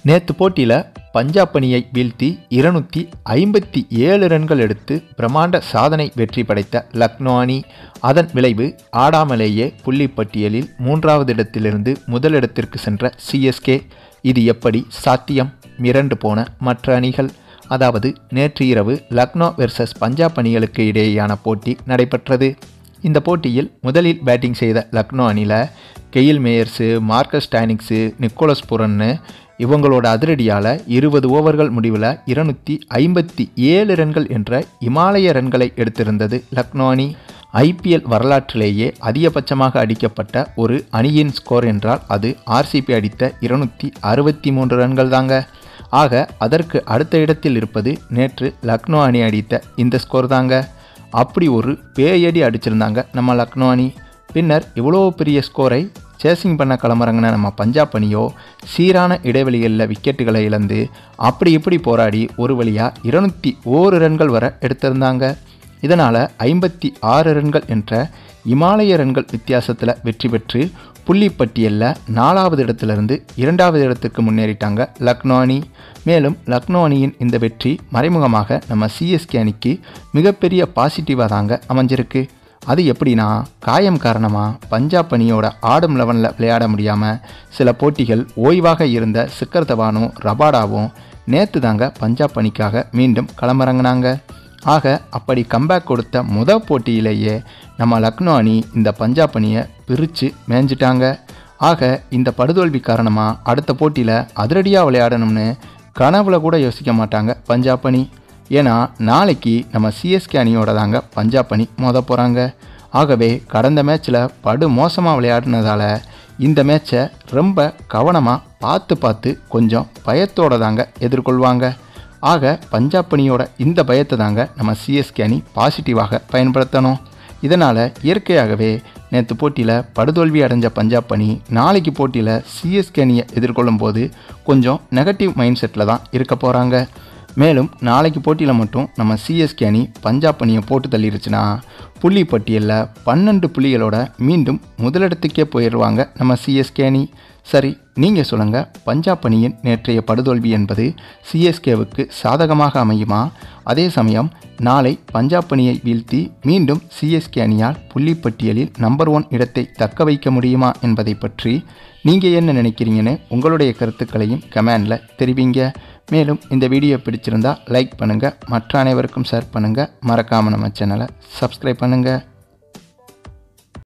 நேற்று போட்டியில் பஞ்சாப் அணியை வீழ்த்தி இருநூற்றி ஐம்பத்தி ஏழு ரன்கள் எடுத்து பிரம்மாண்ட சாதனை வெற்றி படைத்த லக்னோ அணி அதன் விளைவு ஆடாமலேயே புள்ளி பட்டியலில் மூன்றாவது இடத்திலிருந்து முதலிடத்திற்கு சென்ற சிஎஸ்கே இது எப்படி சாத்தியம் மிரண்டு போன மற்ற அணிகள் அதாவது நேற்று இரவு லக்னோ வெர்சஸ் பஞ்சாப் அணிகளுக்கு இடையேயான போட்டி நடைபெற்றது இந்த போட்டியில் முதலில் பேட்டிங் செய்த லக்னோ அணியில் Kyle Mayers Marcus Stoinis Nicholas புரன்னு இவங்களோட அதிரடியால் இருபது ஓவர்கள் முடிவில் இருநூற்றி ஐம்பத்தி ஏழு ரன்கள் என்ற இமாலய ரன்களை எடுத்திருந்தது லக்னோ அணி ஐபிஎல் வரலாற்றிலேயே அதிகபட்சமாக அடிக்கப்பட்ட ஒரு அணியின் ஸ்கோர் என்றால் அது ஆர்சிபி அடித்த இருநூற்றி அறுபத்தி மூன்று ரன்கள் தாங்க ஆக அதற்கு அடுத்த இடத்தில் இருப்பது நேற்று லக்னோ அணி அடித்த இந்த ஸ்கோர் தாங்க அப்படி ஒரு பேயடி அடிச்சிருந்தாங்க நம்ம லக்னோ அணி பின்னர் இவ்வளோ பெரிய ஸ்கோரை சேசிங் பண்ண கிளம்புறங்கன நம்ம பஞ்சாப் அணியோ சீரான இடைவெளிகளில் விக்கெட்டுகளை இழந்து அப்படி இப்படி போராடி ஒரு வழியாக இருநூற்றி ஓரு ரன்கள் வர எடுத்திருந்தாங்க இதனால் ஐம்பத்தி ஆறு ரன்கள் என்ற இமாலய ரன்கள் வித்தியாசத்தில் வெற்றி பெற்று புள்ளி பட்டியலில் நாலாவது இடத்திலிருந்து இரண்டாவது இடத்துக்கு முன்னேறிட்டாங்க லக்னோ அணி மேலும் லக்னோ அணியின் இந்த வெற்றி மறைமுகமாக நம்ம சிஎஸ்கே அணிக்கு மிகப்பெரிய பாசிட்டிவாக தாங்க அமைஞ்சிருக்கு அது எப்படின்னா காயம் காரணமாக பஞ்சாப் அணியோட ஆடும் லெவனில் விளையாட முடியாமல் சில போட்டிகள் ஓய்வாக இருந்த சிக்கர் தவானும் ரபாடாவும் நேற்று தாங்க பஞ்சாப் அணிக்காக மீண்டும் களமிறங்கினாங்க ஆக அப்படி கம்பேக் கொடுத்த முத போட்டியிலேயே நம்ம லக்னோ அணி இந்த பஞ்சாப் அணியை பிரித்து மேய்ஞ்சிட்டாங்க ஆக இந்த படுதோல்வி காரணமாக அடுத்த போட்டியில் அதிரடியாக விளையாடணும்னு கனவுல கூட யோசிக்க மாட்டாங்க பஞ்சாப் அணி ஏன்னா நாளைக்கு நம்ம சிஎஸ்கே அணியோட தாங்க பஞ்சாப் அணி மோத போகிறாங்க ஆகவே கடந்த மேட்ச்சில் படு மோசமாக விளையாடினதால இந்த மேட்சை ரொம்ப கவனமாக பார்த்து பார்த்து கொஞ்சம் பயத்தோட தாங்க எதிர்கொள்வாங்க ஆக பஞ்சாப் அணியோட இந்த பயத்தை தாங்க நம்ம சிஎஸ்கே அணி பாசிட்டிவாக பயன்படுத்தணும் இதனால் இயற்கையாகவே நேற்று போட்டியில் படுதோல்வி அடைஞ்ச பஞ்சாப் அணி நாளைக்கு போட்டியில் சிஎஸ்கே அணியை எதிர்கொள்ளும் போது கொஞ்சம் நெகட்டிவ் மைண்ட் செட்டில் தான் இருக்க போகிறாங்க மேலும் நாளைக்கு போட்டியில் மட்டும் நம்ம சிஎஸ்கே அணி பஞ்சாப் அணியை போட்டு தள்ளிருச்சுன்னா புள்ளி பட்டியலில் பன்னெண்டு புள்ளிகளோட மீண்டும் முதலிடத்துக்கே போயிடுவாங்க நம்ம சிஎஸ்கே அணி சரி நீங்கள் சொல்லுங்கள் பஞ்சாப் அணியின் நேற்றைய படுதோல்வி என்பது சிஎஸ்கேவுக்கு சாதகமாக அமையுமா அதே சமயம் நாளை பஞ்சாப் அணியை வீழ்த்தி மீண்டும் சிஎஸ்கே அணியால் புள்ளி பட்டியலில் நம்பர் ஒன் இடத்தை தக்க வைக்க முடியுமா என்பதை பற்றி நீங்கள் என்ன நினைக்கிறீங்கன்னு உங்களுடைய கருத்துக்களையும் கமெண்டில் தெரிவிங்க மேலும் இந்த வீடியோ பிடிச்சிருந்தா லைக் பண்ணுங்கள் மற்ற அனைவருக்கும் ஷேர் பண்ணுங்கள் மறக்காமல் நம்ம சேனலை சப்ஸ்கிரைப் பண்ணுங்கள்